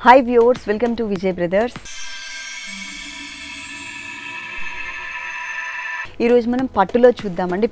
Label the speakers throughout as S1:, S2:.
S1: hi viewers welcome to Vijay brothers ఈరోజు మనం పట్టులో చూద్దామండి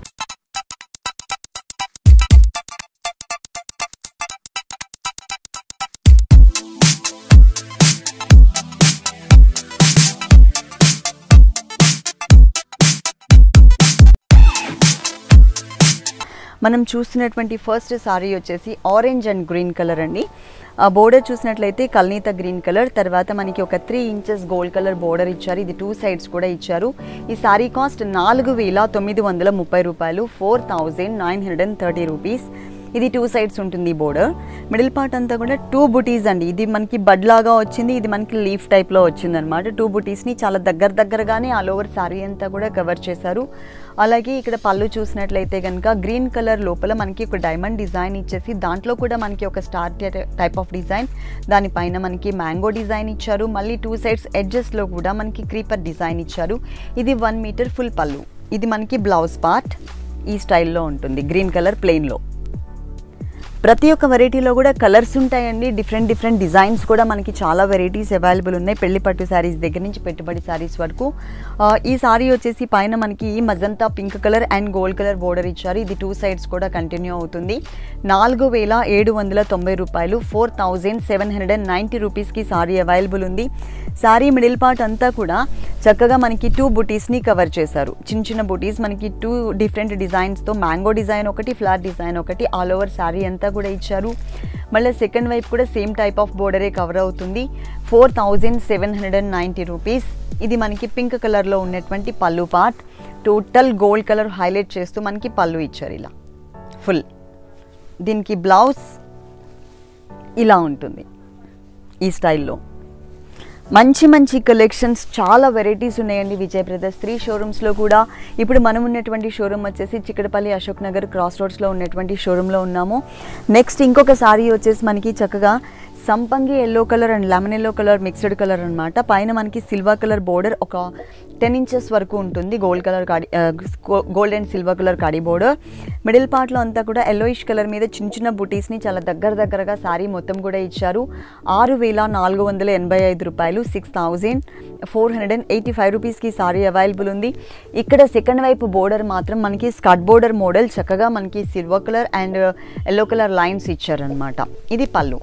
S1: మనం చూస్తున్నటువంటి ఫస్ట్ సారీ వచ్చేసి ఆరెంజ్ అండ్ గ్రీన్ కలర్ అండి ఆ బోర్డర్ చూసినట్లయితే కల్నీత గ్రీన్ కలర్ తర్వాత మనకి ఒక three inches gold colour border ఇచ్చారు ఇది టూ సైడ్స్ కూడా ఇచ్చారు ఈ సారీ కాస్ట్ నాలుగు వేల తొమ్మిది వందల ముప్పై రూపాయలు four thousand nine hundred and thirty rupees ఇది టూ సైడ్స్ ఉంటుంది ఈ బోర్డర్ మిడిల్ పార్ట్ అంతా కూడా టూ బుటీస్ అండి ఇది మనకి బడ్ లాగా వచ్చింది ఇది మనకి లీఫ్ టైప్లో వచ్చింది అనమాట టూ బుటీస్ని చాలా దగ్గర దగ్గరగానే ఆల్ ఓవర్ సారీ అంతా కూడా కవర్ చేశారు అలాగే ఇక్కడ పళ్ళు చూసినట్లయితే కనుక గ్రీన్ కలర్ లోపల మనకి ఒక డైమండ్ డిజైన్ ఇచ్చేసి దాంట్లో కూడా మనకి ఒక స్టార్ టైప్ ఆఫ్ డిజైన్ దానిపైన మనకి మ్యాంగో డిజైన్ ఇచ్చారు మళ్ళీ టూ సైడ్స్ ఎడ్జెస్లో కూడా మనకి క్రీపర్ డిజైన్ ఇచ్చారు ఇది వన్ మీటర్ ఫుల్ పళ్ళు ఇది మనకి బ్లౌజ్ పార్ట్ ఈ స్టైల్లో ఉంటుంది గ్రీన్ కలర్ ప్లెయిన్లో ప్రతి ఒక్క వెరైటీలో కూడా కలర్స్ ఉంటాయండి డిఫరెంట్ డిఫరెంట్ డిజైన్స్ కూడా మనకి చాలా వెరైటీస్ అవైలబుల్ ఉన్నాయి పెళ్లి పట్టు శారీస్ దగ్గర నుంచి పెట్టుబడి శారీస్ వరకు ఆ, ఈ సారీ వచ్చేసి పైన మనకి magenta pink colour and gold colour border ఇచ్చారు ఇది టూ సైడ్స్ కూడా కంటిన్యూ అవుతుంది నాలుగు వేల ఏడు వందల తొంభై రూపాయలు four thousand seven hundred and ninety రూపీస్కి సారీ అవైలబుల్ ఉంది సారీ మిడిల్ పార్ట్ అంతా కూడా చక్కగా మనకి టూ బుటీస్ని కవర్ చేశారు చిన్న చిన్న బుటీస్ మనకి టూ డిఫరెంట్ డిజైన్స్తో మ్యాంగో డిజైన్ ఒకటి ఫ్లవర్ డిజైన్ ఒకటి ఆల్ ఓవర్ శారీ అంతా కూడా ఇచ్చారు మళ్ళీ సెకండ్ వైపు కూడా సేమ్ టైప్ ఆఫ్ బోర్డరే కవర్ అవుతుంది four thousand seven hundred and ninety rupees ఇది మనకి పింక్ కలర్లో ఉన్నటువంటి పళ్ళు part total gold colour highlight చేస్తూ మనకి పళ్ళు ఇచ్చారు ఇలా ఫుల్ దీనికి బ్లౌజ్ ఇలా ఉంటుంది ఈ స్టైల్లో మంచి మంచి కలెక్షన్స్ చాలా వెరైటీస్ ఉన్నాయండి విజయ్ బ్రదర్స్ త్రీ షోరూమ్స్లో కూడా ఇప్పుడు మనం ఉన్నటువంటి షోరూమ్ వచ్చేసి చిక్కడపల్లి అశోక్ నగర్ క్రాస్ రోడ్స్లో ఉన్నటువంటి షోరూంలో ఉన్నాము నెక్స్ట్ ఇంకొక సారీ వచ్చేసి మనకి చక్కగా సంపంగి yellow colour and lemon yellow colour mixed colour అనమాట పైన మనకి సిల్వర్ కలర్ బోర్డర్ ఒక టెన్ ఇంచెస్ వరకు ఉంటుంది గోల్డ్ కలర్ కాడి గోల్డ్ అండ్ సిల్వర్ కలర్ కాడి బోర్డర్ మిడిల్ పార్ట్లో అంతా కూడా ఎల్లోయిష్ కలర్ మీద చిన్న చిన్న బుటీస్ని చాలా దగ్గర దగ్గరగా సారీ మొత్తం కూడా ఇచ్చారు ఆరు వేల నాలుగు వందల ఎనభై ఐదు రూపాయలు six thousand four hundred and eighty five రూపీస్కి సారీ అవైలబుల్ ఉంది ఇక్కడ సెకండ్ వైపు బోర్డర్ మాత్రం మనకి స్కట్ బోర్డర్ మోడల్ చక్కగా మనకి silver colour and yellow colour lines ఇచ్చారనమాట ఇది పళ్ళు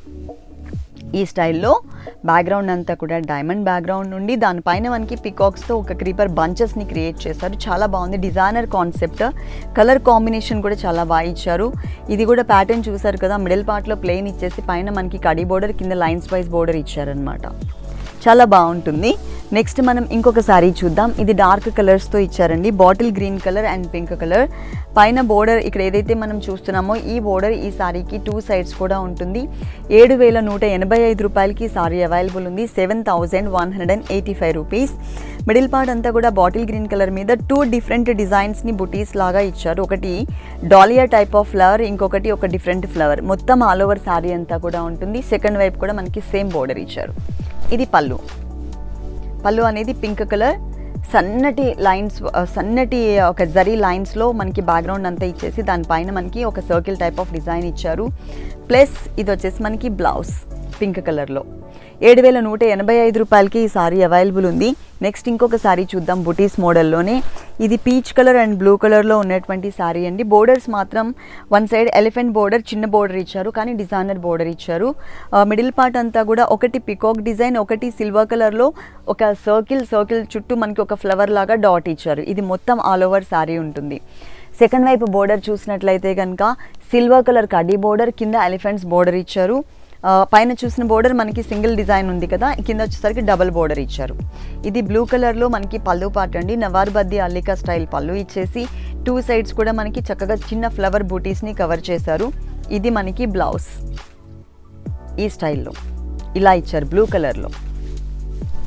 S1: ఈ స్టైల్లో బ్యాక్గ్రౌండ్ అంతా కూడా డైమండ్ బ్యాక్గ్రౌండ్ నుండి దానిపైన మనకి పికాక్స్తో ఒక క్రీపర్ బంచెస్ని క్రియేట్ చేశారు చాలా బాగుంది డిజైనర్ కాన్సెప్ట్ కలర్ కాంబినేషన్ కూడా చాలా బాగా ఇచ్చారు ఇది కూడా ప్యాటర్న్ చూసారు కదా మిడిల్ పార్ట్లో ప్లెయిన్ ఇచ్చేసి పైన మనకి కడి బోర్డర్ కింద లైన్స్ వైజ్ బోర్డర్ ఇచ్చారనమాట చాలా బాగుంటుంది నెక్స్ట్ మనం ఇంకొక సారీ చూద్దాం ఇది డార్క్ కలర్స్తో ఇచ్చారండి bottle green colour and pink colour పైన బోర్డర్ ఇక్కడ ఏదైతే మనం చూస్తున్నామో ఈ బోర్డర్ ఈ సారీకి టూ సైడ్స్ కూడా ఉంటుంది ఏడు వేల నూట ఎనభై ఐదు రూపాయలకి సారీ అవైలబుల్ ఉంది seven thousand one hundred and eighty five rupees middle part అంతా కూడా బాటిల్ గ్రీన్ కలర్ మీద టూ డిఫరెంట్ డిజైన్స్ని బుటీస్ లాగా ఇచ్చారు ఒకటి డాలియా టైప్ ఆఫ్ ఫ్లవర్ ఇంకొకటి ఒక డిఫరెంట్ ఫ్లవర్ మొత్తం ఆల్ ఓవర్ సారీ అంతా కూడా ఉంటుంది సెకండ్ వైపు కూడా మనకి సేమ్ బోర్డర్ ఇచ్చారు ఇది పళ్ళు పళ్ళు అనేది పింక్ కలర్ సన్నటి లైన్స్ సన్నటి ఒక జరీ లైన్స్లో మనకి బ్యాక్గ్రౌండ్ అంతా ఇచ్చేసి దానిపైన మనకి ఒక సర్కిల్ టైప్ ఆఫ్ డిజైన్ ఇచ్చారు ప్లస్ ఇది వచ్చేసి మనకి బ్లౌజ్ పింక్ కలర్లో ఏడు వేల నూట ఎనభై ఐదు రూపాయలకి ఈ సారీ అవైలబుల్ ఉంది నెక్స్ట్ ఇంకొక సారీ చూద్దాం బుటీస్ మోడల్లోనే ఇది పీచ్ కలర్ అండ్ బ్లూ కలర్లో ఉన్నటువంటి సారీ అండి బోర్డర్స్ మాత్రం వన్ సైడ్ ఎలిఫెంట్ బోర్డర్ చిన్న బోర్డర్ ఇచ్చారు కానీ డిజైనర్ బోర్డర్ ఇచ్చారు మిడిల్ పార్ట్ అంతా కూడా ఒకటి పికాక్ డిజైన్ ఒకటి సిల్వర్ కలర్లో ఒక సర్కిల్ సర్కిల్ చుట్టూ మనకి ఒక ఫ్లవర్ లాగా డాట్ ఇచ్చారు ఇది మొత్తం ఆల్ ఓవర్ సారీ ఉంటుంది సెకండ్ వైపు బోర్డర్ చూసినట్లయితే కనుక సిల్వర్ కలర్ కడ్డీ బోర్డర్ కింద ఎలిఫెంట్స్ బోర్డర్ ఇచ్చారు ఆ, పైన చూసిన బోర్డర్ మనకి సింగిల్ డిజైన్ ఉంది కదా కింద వచ్చేసరికి డబుల్ బోర్డర్ ఇచ్చారు ఇది బ్లూ కలర్లో మనకి పళ్ళు పాట అండి నవార్ బద్ది అల్లికా స్టైల్ పళ్ళు ఇచ్చేసి టూ సైడ్స్ కూడా మనకి చక్కగా చిన్న ఫ్లవర్ బూటీస్ని కవర్ చేశారు ఇది మనకి బ్లౌజ్ ఈ స్టైల్లో ఇలా ఇచ్చారు బ్లూ కలర్లో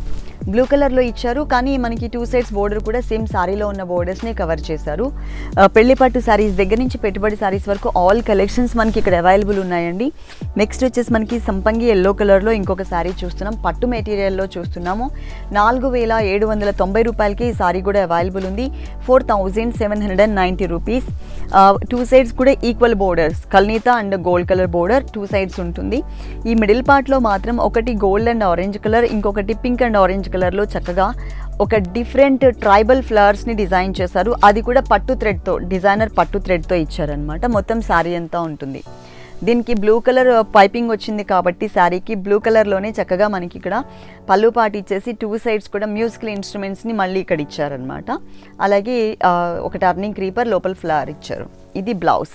S1: బ్లూ కలర్లో ఇచ్చారు కానీ మనకి టూ సైడ్స్ బోర్డర్ కూడా సేమ్ సారీలో ఉన్న బోర్డర్స్ని కవర్ చేశారు ఆ, పెళ్లి పట్టు సారీస్ దగ్గర నుంచి పెట్టుబడి సారీస్ వరకు ఆల్ కలెక్షన్స్ మనకి ఇక్కడ అవైలబుల్ ఉన్నాయండి నెక్స్ట్ వచ్చేసి మనకి సంపంగి ఎల్లో కలర్లో ఇంకొక సారీ చూస్తున్నాం పట్టు మెటీరియల్లో చూస్తున్నాము నాలుగు వేల ఏడు వందల తొంభై రూపాయలకి ఈ సారీ కూడా అవైలబుల్ ఉంది four thousand seven hundred and ninety rupees two sides కూడా ఈక్వల్ బోర్డర్స్ కల్నీత and gold colour border two sides ఉంటుంది ఈ మిడిల్ పార్ట్లో మాత్రం ఒకటి గోల్డ్ అండ్ ఆరెంజ్ కలర్ ఇంకొకటి పింక్ అండ్ ఆరెంజ్ కలర్లో చక్కగా ఒక డిఫరెంట్ ట్రైబల్ ఫ్లవర్స్ని డిజైన్ చేశారు అది కూడా పట్టు థ్రెడ్తో డిజైనర్ పట్టు థ్రెడ్తో ఇచ్చారనమాట మొత్తం శారీ అంతా ఉంటుంది దీనికి బ్లూ కలర్ పైపింగ్ వచ్చింది కాబట్టి శారీకి బ్లూ కలర్లోనే చక్కగా మనకి ఇక్కడ పళ్ళు పాటు ఇచ్చేసి టూ సైడ్స్ కూడా మ్యూజికల్ ఇన్స్ట్రుమెంట్స్ని మళ్ళీ ఇక్కడ ఇచ్చారనమాట అలాగే ఆ, ఒక టర్నింగ్ క్రీపర్ లోపల ఫ్లవర్ ఇచ్చారు ఇది బ్లౌజ్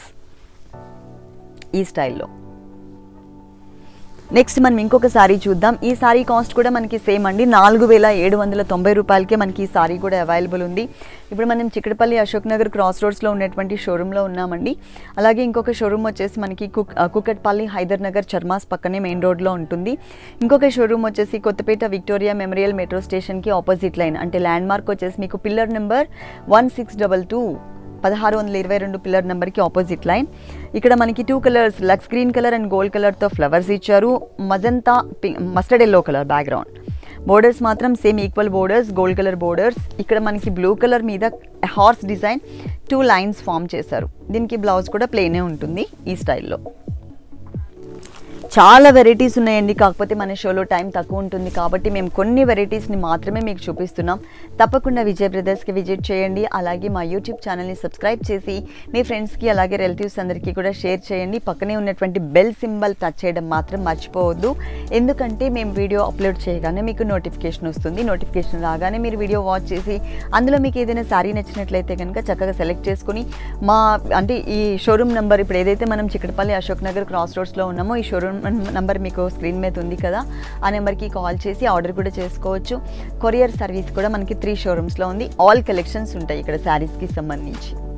S1: ఈ స్టైల్లో నెక్స్ట్ మనం ఇంకొక సారీ చూద్దాం ఈ సారీ కాస్ట్ కూడా మనకి సేమ్ అండి నాలుగు వేల ఏడు వందల తొంభై రూపాయలకే మనకి ఈ సారీ కూడా అవైలబుల్ ఉంది ఇప్పుడు మనం చిక్కడపల్లి అశోక్ నగర్ క్రాస్ రోడ్స్లో ఉన్నటువంటి షోరూంలో ఉన్నామండి అలాగే ఇంకొక షోరూమ్ వచ్చేసి మనకి కుక్ ఆ, కుకట్పల్లి హైదర్ నగర్ చర్మాస్ పక్కనే మెయిన్ రోడ్లో ఉంటుంది ఇంకొక షోరూమ్ వచ్చేసి కొత్తపేట విక్టోరియా మెమోరియల్ మెట్రో స్టేషన్కి ఆపోజిట్ లైన్ అంటే ల్యాండ్ మార్క్ వచ్చేసి మీకు pillar number one six double two పదహారు వందల ఇరవై రెండు పిల్లర్ నెంబర్కి ఆపోజిట్ లైన్ ఇక్కడ మనకి టూ కలర్స్ లక్స్ గ్రీన్ కలర్ అండ్ గోల్డ్ కలర్తో ఫ్లవర్స్ ఇచ్చారు magenta pink mustard yellow colour background borders మాత్రం same equal borders gold colour borders ఇక్కడ మనకి బ్లూ కలర్ మీద horse design two lines form చేశారు దీనికి బ్లౌజ్ కూడా ప్లెయినే ఉంటుంది ఈ స్టైల్లో చాలా వెరైటీస్ ఉన్నాయండి కాకపోతే మన షోలో టైం తక్కువ ఉంటుంది కాబట్టి మేము కొన్ని వెరైటీస్ని మాత్రమే మీకు చూపిస్తున్నాం తప్పకుండా విజయ్ బ్రదర్స్కి విజిట్ చేయండి అలాగే మా యూట్యూబ్ ఛానల్ని సబ్స్క్రైబ్ చేసి మీ ఫ్రెండ్స్కి అలాగే రిలేటివ్స్ అందరికీ కూడా షేర్ చేయండి పక్కనే ఉన్నటువంటి బెల్ సింబల్ టచ్ చేయడం మాత్రం మర్చిపోవద్దు ఎందుకంటే మేము వీడియో అప్లోడ్ చేయగానే మీకు నోటిఫికేషన్ వస్తుంది నోటిఫికేషన్ రాగానే మీరు వీడియో వాచ్ చేసి అందులో మీకు ఏదైనా శారీ నచ్చినట్లయితే కనుక చక్కగా సెలెక్ట్ చేసుకుని మా అంటే ఈ షోరూమ్ నెంబర్ ఇప్పుడు ఏదైతే మనం చిక్కడపల్లి అశోక్ నగర్ క్రాస్ రోడ్స్లో ఉన్నామో ఈ షోరూమ్ నెంబర్ మీకు స్క్రీన్ మీద ఉంది కదా ఆ నెంబర్కి కాల్ చేసి ఆర్డర్ కూడా చేసుకోవచ్చు కొరియర్ సర్వీస్ కూడా మనకి త్రీ షోరూమ్స్లో ఉంది ఆల్ కలెక్షన్స్ ఉంటాయి ఇక్కడ శారీస్కి సంబంధించి